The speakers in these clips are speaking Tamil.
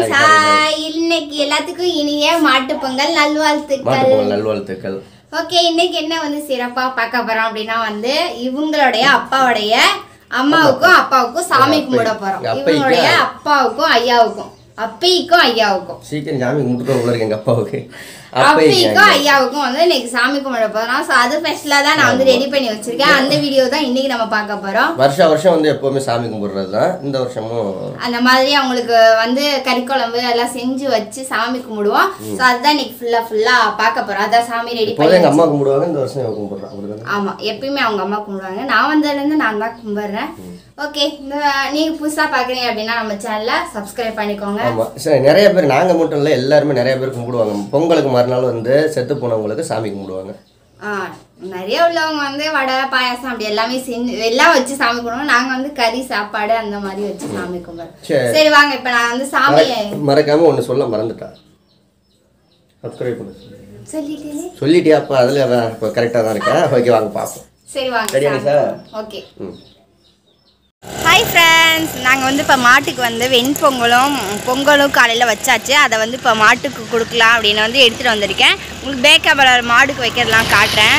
ஃப்ரெண்ட்ஸ் Hi, hi, ஹாய் இன்னைக்கு எல்லாத்துக்கும் இனிய மாட்டுப் பொங்கல் நல்வாழ்த்துக்கள் மாட்டுப்பொங்கல் நல்வாழ்த்துக்கள் ஓகே இன்னைக்கு என்ன வந்து சிறப்பா பார்க்க போறோம் அப்படின்னா வந்து இவங்களுடைய அப்பாவுடைய அம்மாவுக்கும் அப்பாவுக்கும் சாமி எங்க கும்பிட அப்பா- போறோம் எங்க அப்பைக்கு- இவங்களுடைய அப்பாவுக்கும் ஐயாவுக்கும் அப்பைக்கும் ஐயாவுக்கும் சீக்கிரம் சாமி கும்பிட்டு உள்ள இருக்கு எங்க அப்பாவுக்கு அப்பைக்கும் ஐயாவுக்கும் வந்து இன்னைக்கு சாமி கும்பிட போறோம் ஸோ அது ஸ்பெஷலா தான் நான் வந்து ரெடி பண்ணி வச்சிருக்கேன் அந்த வீடியோ தான் இன்னைக்கு நம்ம பார்க்க போறோம் வருஷம் வருஷம் வந்து எப்பவுமே சாமி கும்பிடுறது தான் இந்த வருஷமும் அந்த மாதிரி அவங்களுக்கு வந்து கறிக்குழம்பு எல்லாம் செஞ்சு வச்சு சாமி கும்பிடுவோம் ஸோ அதுதான் இன்னைக்கு ஃபுல்லா ஃபுல்லா பார்க்க போறோம் அதான் சாமி ரெடி இப்போதான் பண்ணி எங்க அம்மா கும்பிடுவாங்க இந்த வருஷம் இவன் கும்பிடுறான் அப்படிதானே ஆமா எப்பயுமே அவங்க அம்மா கும்பிடுவாங்க நான் வந்ததுலேருந்து நான் தான் கும்பிடுறேன் ஓகே இந்த நீங்க புதுசா பாக்குறீங்க அப்படின்னா நம்ம சேனலை சப்ஸ்கிரைப் பண்ணிக்கோங்க ஆமா சரி நிறைய பேர் நாங்க மட்டும் இல்ல எல்லாருமே நிறைய பேர் கும்பிடுவாங்க பொங்கலுக்கு மறுநாள் வந்து செத்து போனவங்களுக்கு சாமி கும்பிடுவாங்க ஆ நிறைய உள்ளவங்க வந்து வடை பாயாசம் அப்படி எல்லாமே செஞ்சு எல்லாம் வச்சு சாமி கும்பிடுவோம் நாங்க வந்து கறி சாப்பாடு அந்த மாதிரி வச்சு சாமி கும்பிடுறோம் சரி. சரி வாங்க இப்ப நான் வந்து சாமி மறக்க- மறக்காம ஒண்ணு சொல்ல மறந்துட்டா சப்ஸ்கிரைப் பண்ணு சொல்லிட்டேனே சொல்லிட்டியா அப்ப அதுல இப்போ கரெக்டாக தான் இருக்கா ஓகே வாங்க பார்ப்போம் சரி வாங்க Ready, சாமி Anisa? ஓகே ம் ஹாய் ஃப்ரெண்ட்ஸ் நாங்கள் வந்து இப்போ மாட்டுக்கு வந்து வெண்பொங்கலும் பொங்கலும் காலையில் வச்சாச்சு அதை வந்து இப்போ மாட்டுக்கு கொடுக்கலாம் அப்படின்னு வந்து எடுத்துகிட்டு வந்திருக்கேன் உங்களுக்கு பேக்கபலர் மாடுக்கு வைக்கிறதெல்லாம் காட்டுறேன்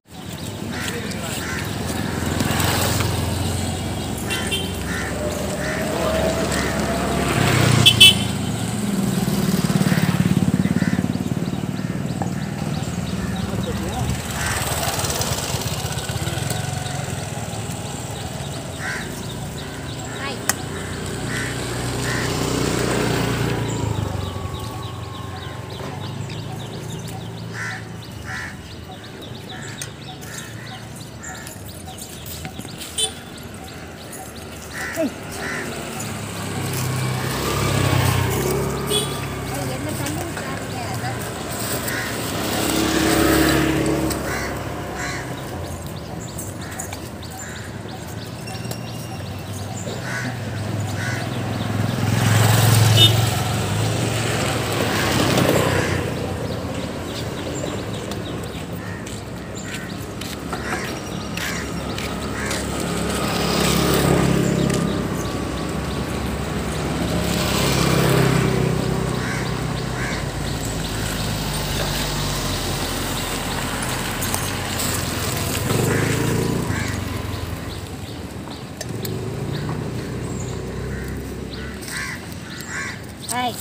ஹாய்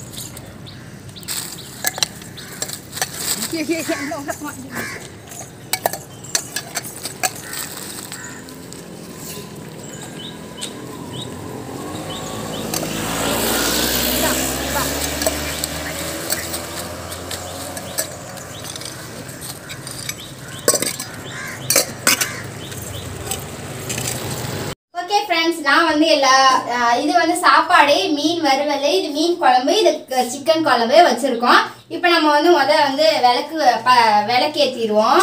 ஓகே ஃப்ரெண்ட்ஸ் நான் வந்து எல்லா அஹ், இது வந்து சாப்பாடு மீன் வறுவல் இது மீன் குழம்பு இது சிக்கன் குழம்பு வச்சுருக்கோம் இப்போ நம்ம வந்து முத வந்து விளக்கு ப விளக்கு ஏற்றிடுவோம்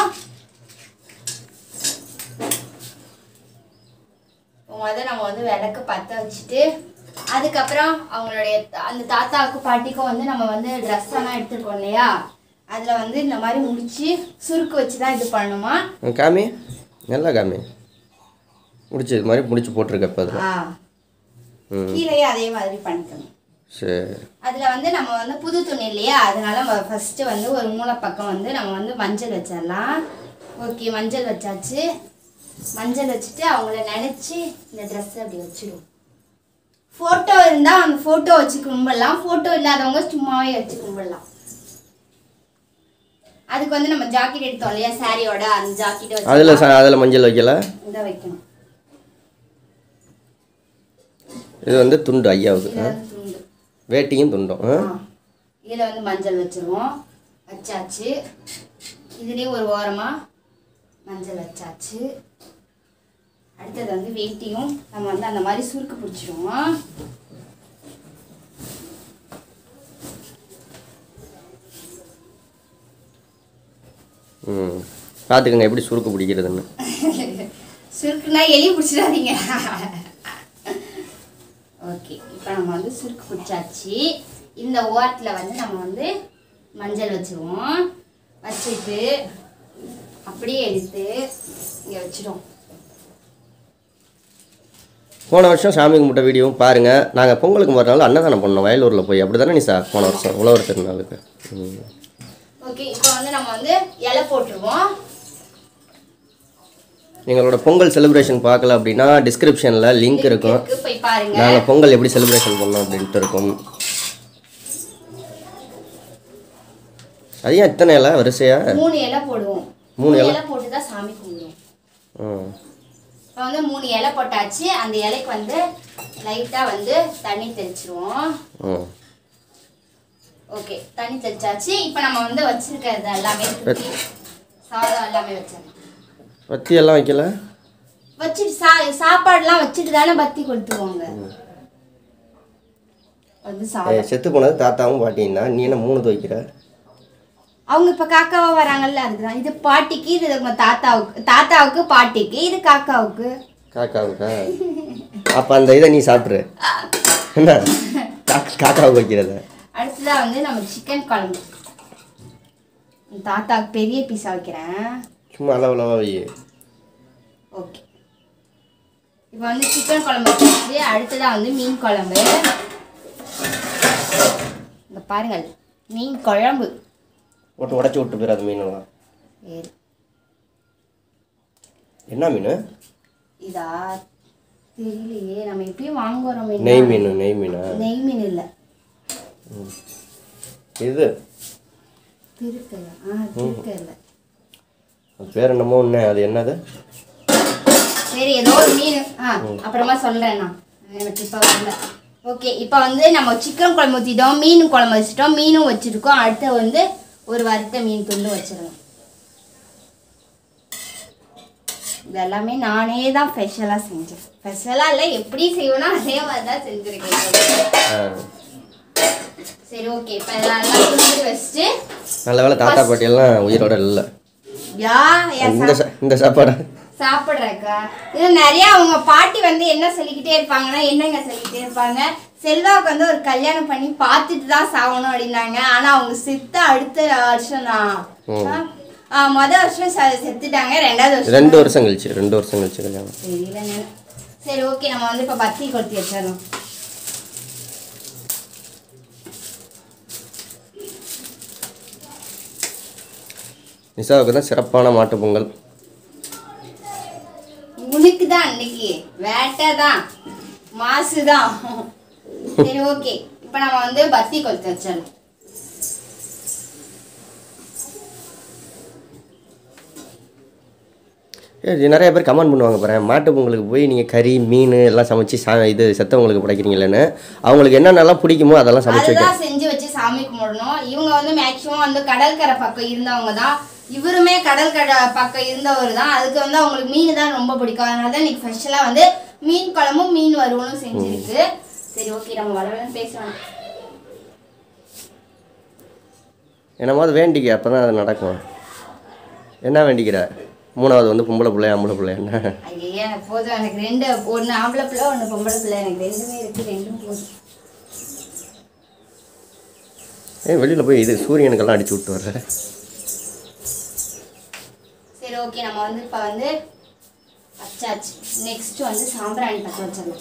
முத நம்ம வந்து விளக்கு பற்ற வச்சுட்டு அதுக்கப்புறம் அவங்களுடைய த- அந்த தாத்தாவுக்கும் பாட்டிக்கும் வந்து நம்ம வந்து ட்ரெஸ் எல்லாம் எடுத்துருக்கோம் இல்லையா அதில் வந்து இந்த மாதிரி முடிச்சு சுருக்கு வச்சு தான் இது பண்ணணுமா காமி நல்லா காமி முடிச்சு இது மாதிரி முடிச்சு போட்டிருக்க இப்போ அதில் ஆ ம் கீழேயே அதே மாதிரி பண்ணிக்கணும் சரி அதில் வந்து நம்ம வந்து புது துணி இல்லையா அதனால ஃபஸ்ட்டு வந்து ஒரு மூளை பக்கம் வந்து நம்ம வந்து மஞ்சள் வச்சிடலாம் ஓகே மஞ்சள் வச்சாச்சு மஞ்சள் வச்சுட்டு அவங்கள நினச்சி இந்த ட்ரெஸ்ஸை அப்படி வச்சிடுவோம் ஃபோட்டோ இருந்தால் அந்த ஃபோட்டோ வச்சு கும்பிடலாம் ஃபோட்டோ இல்லாதவங்க சும்மாவே வச்சு கும்பிடலாம் அதுக்கு வந்து நம்ம ஜாக்கெட் எடுத்தோம் இல்லையா சாரியோட அந்த ஜாக்கெட் வச்சு அதில் அதில் மஞ்சள் வைக்கல இதை வைக்கணும் இது வந்து துண்டு ஐயாவுக்கு இது ஆ? வந்து துண்டு வேட்டியும் துண்டும் ஆ? இதில் வந்து மஞ்சள் வச்சிருவோம் வச்சாச்சு இதுலேயும் ஒரு ஓரமாக மஞ்சள் வச்சாச்சு அடுத்தது வந்து வேட்டியும் நம்ம வந்து அந்த மாதிரி சுருக்கு பிடிச்சிருவோம் ம் பார்த்துக்கங்க எப்படி சுருக்கு பிடிக்கிறதுன்னு சுருக்குனா எலி பிடிச்சிடாதீங்க ஓகே இப்போ நம்ம வந்து சுருக்கு பிடிச்சாச்சு இந்த ஓரத்தில் வந்து நம்ம வந்து மஞ்சள் வச்சுருவோம் வச்சுட்டு அப்படியே எடுத்து இங்கே வச்சிடும் போன வருஷம் சாமி கும்பிட்ட வீடியோவும் பாருங்கள் நாங்கள் பொங்கலுக்கு மறுநாள் அன்னதானம் பண்ணோம் வயலூரில் போய் அப்படி தானே நீ சார் போன வருஷம் உழவர் திருநாளுக்கு ம். ஓகே இப்போ வந்து நம்ம வந்து இலை போட்டுருவோம் எங்களோட பொங்கல் செலிப்ரேஷன் பார்க்கல அப்படின்னா டிஸ்கிரிப்ஷனில் லிங்க் இருக்கும் இருக்கு, போய் பாருங்க நாங்கள் பொங்கல் எப்படி செலிப்ரேஷன் பண்ணோம் அப்படின்ட்டு இருக்கும் அது ஏன் இத்தனை இலை வரிசையா மூணு இலை போடுவோம் மூணு மூணு இலை? இலை போட்டு தான் சாமி கும்பிடுவோம் ம் இப்போ வந்து மூணு இலை போட்டாச்சு அந்த இலைக்கு வந்து லைட்டாக வந்து தண்ணி தெளிச்சிருவோம் ம் ஓகே தண்ணி தெளிச்சாச்சு இப்போ நம்ம வந்து வச்சிருக்கிறது எல்லாமே தூக்கி சாதம் எல்லாமே வச்சிடலாம் பத்தி எல்லாம் வைக்கல வச்சுட்டு சா சாப்பாடுலாம் வச்சுட்டு தானே பத்தி கொளுத்துவாங்க வந்து ஏய், சாதம் செத்து போனது தாத்தாவும் பாட்டியும் தான் நீ என்ன மூணு துவைக்கிற அவங்க இப்போ காக்காவா வராங்கல்ல அதுதான் இது பாட்டிக்கு இது உங்க தாத்தாவுக்கு தாத்தாவுக்கு பாட்டிக்கு இது காக்காவுக்கு காக்காவுக்கா அப்போ அந்த இதை நீ சாப்பிட்ரு என்ன காக்கா காக்காவுக்கு வைக்கிறத அடுத்ததாக வந்து நம்ம சிக்கன் குழம்பு உன் தாத்தாவுக்கு பெரிய பீஸா வைக்கிறேன் சும்மா அளவு அளவாக வை ஓகே இப்போ வந்து சிக்கன் குழம்பு வச்சாச்சு அடுத்ததாக வந்து மீன் குழம்பு இங்க பாருங்கள் மீன் குழம்பு போட்டு உடச்சி விட்டு போயிரு அது மீனெல்லாம் சரி என்ன மீன் இதா தெரியலையே நம்ம எப்பயும் வாங்குறோம் நெய் மீன் நெய் மீனா நெய் மீன் இல்லை இது திருக்கல ஆ திருக்கல அது பேர் என்னமோ ஒன்று அது என்னது சரி ஏதோ ஒரு மீன் ஆ அப்புறமா சொல்கிறேன் நான் எனக்கு இப்போ வரல ஓகே இப்போ வந்து நம்ம சிக்கன் குழம்பு ஊற்றிட்டோம் மீன் குழம்பு வச்சுட்டோம் மீனும் வச்சுருக்கோம் அடுத்து வந்து ஒரு வறுத்த மீன் துண்டு வச்சிடலாம் இது எல்லாமே நானே தான் ஸ்பெஷலாக செஞ்சேன் ஸ்பெஷலாக இல்லை எப்படி செய்வேனோ அதே மாதிரி தான் செஞ்சுருக்கேன் ஆ. சரி ஓகே இப்போ இதெல்லாம் துண்டு வச்சுட்டு நல்ல வேளை தாத்தா பாட்டி எல்லாம் உயிரோட இல்லை யா என் இந்த சா- இந்த சாப்பாடு சாப்பிட்றக்கா இது நிறைய அவங்க பாட்டி வந்து என்ன சொல்லிக்கிட்டே இருப்பாங்கன்னா என்னங்க சொல்லிக்கிட்டே இருப்பாங்க செல்வாவுக்கு வந்து ஒரு கல்யாணம் பண்ணி பார்த்துட்டு தான் சாகணும் அப்படின்னாங்க ஆனா அவங்க செத்த அடுத்த வருஷம் தான் மொத வருஷம் செ- செத்துட்டாங்க ரெண்டாவது வருஷம் ரெண்டு வருஷம் கழிச்சு ரெண்டு வருஷம் கழிச்சு கல்யாணம் தெரியலங்க சரி ஓகே நம்ம வந்து இப்போ பத்தி கொளுத்தி வச்சிடலாம் நிசாவுக்கு தான் சிறப்பான மாட்டுப் பொங்கல் உனக்கு தான் அன்னைக்கு வேட்டை தான் மாசு தான் சரி ஓகே இப்போ நம்ம வந்து பத்தி கொளுத்தி வச்சிடலாம் ஏ, இது நிறைய பேர் கமெண்ட் பண்ணுவாங்க பாரு மாட்டு பொங்கலுக்கு போய் நீங்கள் கறி மீன் எல்லாம் சமைச்சு சா இது செத்தவங்களுக்கு படைக்கிறீங்களேன்னு அவங்களுக்கு என்னென்னலாம் பிடிக்குமோ அதெல்லாம் சமைச்சு வைக்க அதுதான் செஞ்சு வச்சு சாமி கும்பிடணும் இவங்க வந்து மேக்சிமம் வந்து கடற்கரை பக்கம் இருந்தவங்க தான் இவருமே கடற்கரை பக்கம் இருந்தவர் தான் அதுக்கு வந்து அவங்களுக்கு மீன் தான் ரொம்ப பிடிக்கும் அதனால தான் இன்னைக்கு ஸ்பெஷலாக வந்து மீன் குழம்பும் மீன் வறுவலும் செஞ்சிருக்கு சரி ஓகே நம்ம வளவலன்னு பேசலாம் என்னமாவது வேண்டிக்க அப்போ தான் அது நடக்கும் என்ன வேண்டிக்கிற மூணாவது வந்து பொம்பளை பிள்ளை ஆம்பளை பிள்ளை என்ன ஐயா எனக்கு போதும் எனக்கு ரெண்டு ஒன்று ஆம்பளை பிள்ளை ஒன்று பொம்பளை பிள்ளை எனக்கு ரெண்டுமே இருக்கு ரெண்டும் போதும் ஏன் வெளியில் போய் இது சூரியனுக்கெல்லாம் அடிச்சு விட்டு வர்ற சரி ஓகே நம்ம வந்து இப்போ வந்து வச்சாச்சு நெக்ஸ்ட் வந்து சாம்பிராணி பற்ற வச்சிடலாம்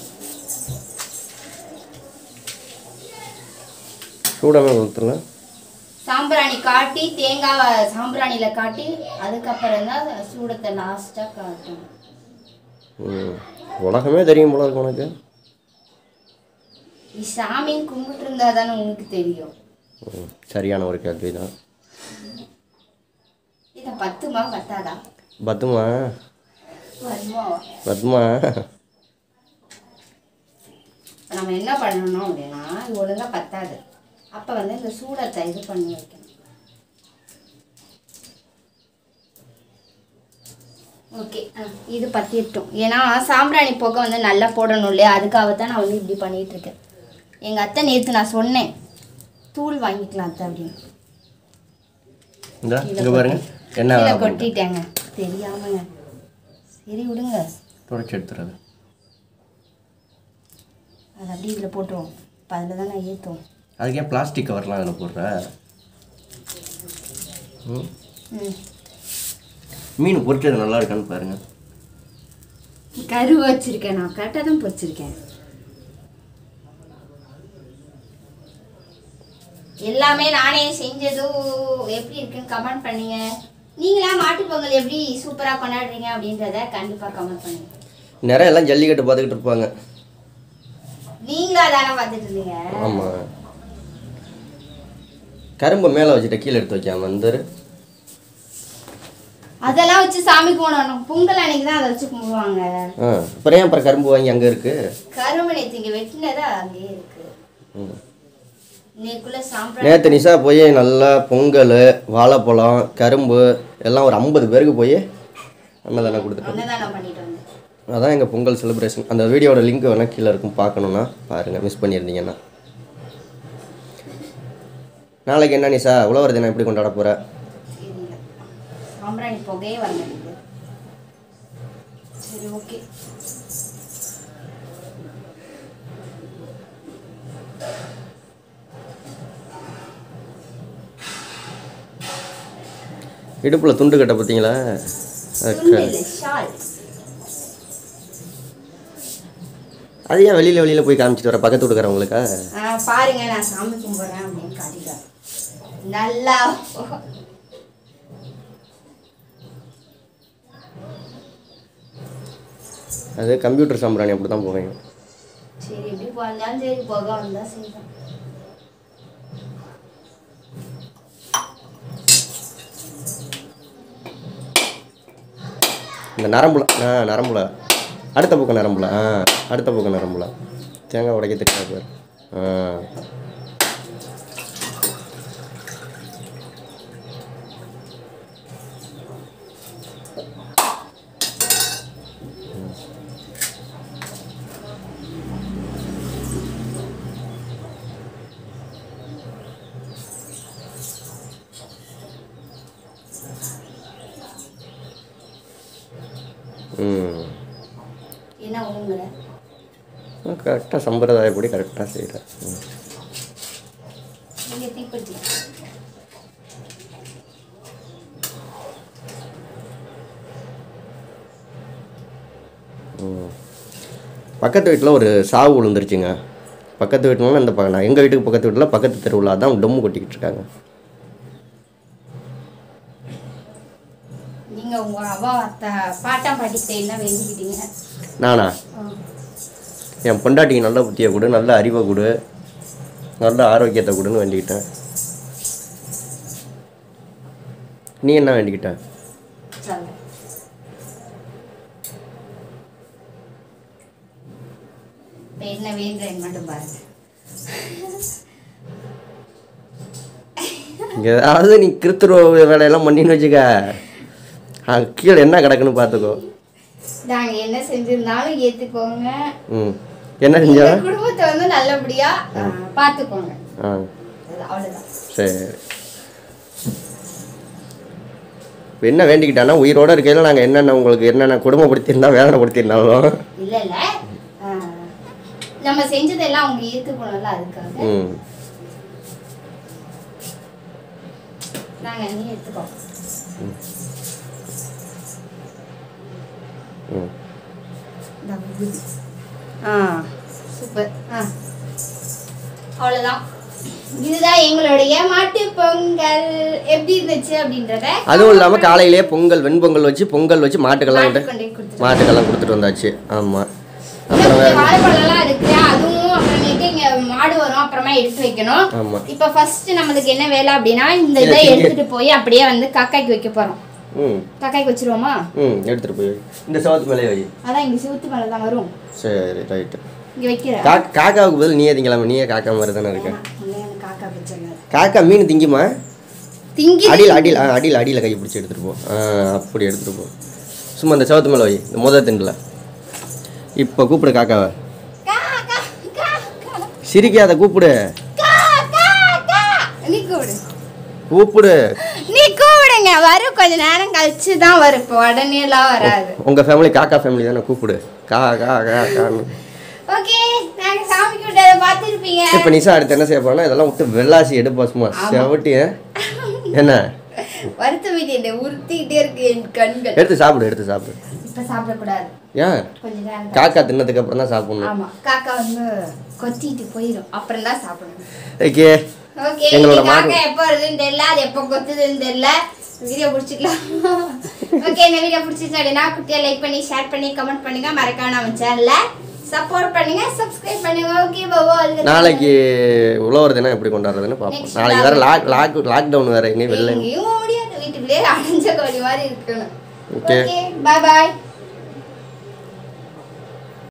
சூடாமல் ஊற்றலாம் சாம்பிராணி காட்டி தேங்காவை சாம்பிராணியில காட்டி அதுக்கப்புறம் தான் சூடத்தை லாஸ்ட்டாக காட்டணும் ம் உலகமே தெரியும் போல இருக்கு உனக்கு நீ சாமின்னு கும்பிட்டு இருந்தா தானே உனக்கு தெரியும் ம், சரியான ஒரு கேள்வி தான் இதை பத்துமா பத்தாதா பத்துமா வருமா பத்மா இப்ப நம்ம என்ன பண்ணணும் அப்படின்னா இது ஒழுங்கா பத்தாது அப்போ வந்து இந்த சூடத்தை இது பண்ணி வைக்கணும் ஓகே இது பத்திட்டோம் ஏன்னா சாம்பிராணி புகை வந்து நல்லா போடணும் இல்லையா அதுக்காக தான் நான் வந்து இப்படி பண்ணிட்டு இருக்கேன் எங்கள் அத்தை நேற்று நான் சொன்னேன் தூள் வாங்கிக்கலாம் அத்தை அப்படின்னு இந்த இங்கே பாருங்க என்ன கீழே வேலை பண்ணுறேன் கொட்டிட்டேங்க தெரியாமங்க சரி விடுங்க தொடச்சி எடுத்துறது அது அப்படியே இதில் போட்டுருவோம் இப்போ அதில் தான் நான் ஏற்றுவோம் அதுக்கு ஏன் பிளாஸ்டிக் கவர்லாம் அதில் போடுற ம் ம் மீன் பொரிச்சது நல்லா இருக்கான்னு பாருங்க கருவு வச்சிருக்கேன் நான் கரெக்டாக தான் பொரிச்சிருக்கேன் எல்லாமே நானே செஞ்சதும் எப்படி இருக்குன்னு கமெண்ட் பண்ணுங்க நீங்களா மாட்டுப் பொங்கல் எப்படி சூப்பராக கொண்டாடுறீங்க அப்படின்றத கண்டிப்பாக கமெண்ட் பண்ணுங்க நிறைய எல்லாம் ஜல்லிக்கட்டு பார்த்துக்கிட்டு இருப்பாங்க நீங்களா தானே பார்த்துட்டு இருந்தீங்க ஆமாம் கரும்பை மேலே வச்சுட்டு கீழே எடுத்து வைக்காம வந்துரு அதெல்லாம் வச்சு சாமி கும்பிடணும் பொங்கல் அன்னைக்கு தான் அதை வச்சு கும்பிடுவாங்க ஆ அப்புறம் ஏன் அப்புறம் கரும்பு வாங்கி அங்கே இருக்கு கரும்பு நேற்று இங்கே வெட்டினதா அங்கேயே இருக்கு ம். இன்னைக்குள்ள சாம்பிராணி நேற்று நிஷா போய் நல்லா பொங்கல் வாழைப்பழம் கரும்பு எல்லாம் ஒரு ஐம்பது பேருக்கு போய் அன்னதானம் கொடுத்துட்டோம் அன்னதானம் பண்ணிட்டு வந்தேன் அதான் எங்கள் பொங்கல் செலிப்ரேஷன் அந்த வீடியோட லிங்க் வேணால் கீழே இருக்கும் பார்க்கணுன்னா பாருங்கள் மிஸ் பண்ணியிருந்தீங்கன்னா நாளைக்கு என்ன நிஷா உழவர் தினம் எப்படி கொண்டாட போகிற தெரியல சாம்பிராணி புகையே வர மாட்டேங்குது சரி ஓகே இடுப்பில் துண்டு கட்ட பார்த்தீங்களா துண்டு இல்லை ஷால் அது ஏன் வெளியில் வெளியில் போய் காமிச்சிட்டு வர பக்கத்து வீட்டுக்காரவங்களுக்கா ஆ, பாருங்க நான் சாமி கும்பிட்றேன் அப்படின்னு காட்டிக்கிறேன் நல்லா அது கம்ப்யூட்டர் சாம்பிராணி அப்படி தான் போவேன் சரி எப்படி போந்தாலும் சரி புகை வந்தா செய்வேன் இந்த நரம்புல ஆ நரம்புல அடுத்த பக்கம் நரம்புல ஆ அடுத்த பக்கம் நரம்புல தேங்காய் உடைக்க தெரியாது பாரு ஆ ம் என்ன ஊங்குற கரெக்டாக சம்பிரதாயப்படி கரெக்டாக செய்கிறேன் ம் நீங்க தீப்பெட்டி பக்கத்து வீட்டில் ஒரு சாவு விழுந்துருச்சுங்க பக்கத்து வீட்டுலலாம் இந்த பக்கம் நான் எங்கள் வீட்டுக்கு பக்கத்து வீட்டில் பக்கத்து தெருவில் அதான் டொம்மு கொட்டிக்கிட்டு இருக்காங்க நீங்க உங்க அவா அத்தா பாட்டம் பாட்டிக்கிட்ட என்ன வேண்டிக்கிட்டீங்க நானா ஆ. என் பொண்டாட்டிக்கு நல்ல புத்தியை கொடு நல்ல அறிவை கொடு நல்ல ஆரோக்கியத்தை கொடுன்னு வேண்டிக்கிட்டேன் நீ என்ன வேண்டிக்கிட்ட சொல்லு இப்ப என்ன வேண்டுறேன் மட்டும் பாருங்க ஏதாவது நீ கிருத்துருவ வேலையெல்லாம் பண்ணின்னு வச்சுக்க அங்க கீழே என்ன கிடக்குன்னு பார்த்துக்கோ நாங்க என்ன செஞ்சிருந்தாலும் ஏத்துக்கோங்க ம் என்ன எங்க செஞ்சா குடும்பத்தை வந்து நல்லபடியா ஆ, பாத்துக்கோங்க ஆ அது அவ்வளவுதான் சரி இப்போ என்ன வேண்டிக்கிட்டானா உயிரோட இருக்கையில் நாங்கள் என்னென்ன உங்களுக்கு என்னென்ன குடும்பப்படுத்தியிருந்தா வேதனைப்படுத்தியிருந்தாலும் இல்ல இல்ல ஆ, நம்ம செஞ்சதெல்லாம் அவங்க ஏத்துக்கணும்ல அதுக்காக ம் நாங்க நீ எடுத்துக்கோ ம் இந்த விபூதி. ஆ சூப்பர் ஆ அவ்வளோதான் இதுதான் எங்களுடைய மாட்டு பொங்கல் எப்படி இருந்துச்சு அப்படின்றத அதுவும் இல்லாமல் காலையிலேயே பொங்கல் வெண்பொங்கல் வச்சு பொங்கல் வச்சு மாட்டுக்கெல்லாம் மாட்டுக்கு விட்டு கொண்டு போய் கொடுத்துட்டோம். மாட்டுக்கெல்லாம் கொடுத்துட்டு வந்தாச்சு ஆமாம் இன்னும் அப்புறம் கொஞ்சம் வாழைப்பழம்லாம் இருக்கு அதுவும் அப்புறமேட்டு இங்க மாடு வரும் அப்புறமா எடுத்து வைக்கணும் ஆமாம் இப்போ ஃபர்ஸ்ட் நம்மளுக்கு என்ன வேலை அப்படின்னா இந்த இதை இதை தூக்கி- எடுத்துட்டு போய் அப்படியே வந்து காக்காய்க்கு வைக்க போறோம் ம் காக்காய்க்கு வச்சிருவோமா ம் எடுத்துகிட்டு போய் வை. இந்த சவத்து மேலே வை அதான் இங்க சிவத்து மேலே தான் வரும் சரி ரைட்டு இங்க வைக்கிற கா காக்காவுக்கு பதில் நீயே திங்கலாமா நீயே காக்கா மாதிரி தானே இருக்க காக்கா வச்சிருங்க காக்கா மீன் திங்குமா திங்கி அடியில் அடியில் ஆ அடியில் அடியில் கை பிடிச்சி எடுத்துகிட்டு போ ஆ அப்படி எடுத்துகிட்டு போ சும்மா இந்த சவத்து மேலே வை இந்த முத திண்டில் இப்போ கூப்பிடு காக்காவை கா, கா, கா, கா, சிரிக்காத கூப்பிடு கா, கா, கா. நீ கூப்பிடு கூப்பிடு நீ கூப்பிடுங்க வரும் கொஞ்ச நேரம் கழிச்சு தான் வரும் இப்போ உடனே எல்லாம் வராது உங்கள் ஃபேமிலி காக்கா ஃபேமிலி தானே கூப்பிடு கா கா கா கான்னு ஓகே நாங்க சாமி கூட்டத்தை பார்த்துருப்பீங்க இப்போ நிஷா அடுத்து என்ன செய்ய போறோம்னா இதெல்லாம் விட்டு வெள்ளாசி எடுப்பா சும்மா செவட்டி ஆ? என்ன வருத்த வீட்டு என்னை உறுத்திக்கிட்டே இருக்கு என் கண்கள் எடுத்து சாப்பிடு எடுத்து சாப்பிடு இப்போ சாப்பிடக்கூடாது ஏன் கொஞ்ச நேரம் காக்கா தின்னதுக்கு அப்புறம் தான் சாப்பிடணும் ஆமா காக்கா வந்து கொத்திட்டு போயிடும் அப்புறம் தான் சாப்பிடணும் ஓகே ஓகே எங்களோட இந்த மாடு- காக்கா எப்போ வருதுன்னு தெரியல அது எப்போ கொத்துதுன்னு தெரியல வீடியோ பிடிச்சிக்கலாம் ஓகே இந்த வீடியோ பிடிச்சிச்சு அப்படின்னா குட்டியா லைக் பண்ணி ஷேர் பண்ணி கமெண்ட் பண்ணுங்க மறக்காம நம்ம சேனல்ல சப்போர்ட் பண்ணுங்க சப்ஸ்கிரைப் பண்ணுங்க ஓகே பாபா நாளைக்கு உழவர் தினம் எப்படி கொண்டாடுறதுன்னு பார்ப்போம் Next நாளைக்கு வேற லாக் லாக் லாக்டவுன் வேற எங்கேயும் வெளில எங்கேயும் முடியாது வீட்டுக்குள்ளேயே அடைஞ்ச கோழி மாதிரி இருக்கணும் Okay. ஓகே பாய் பாய்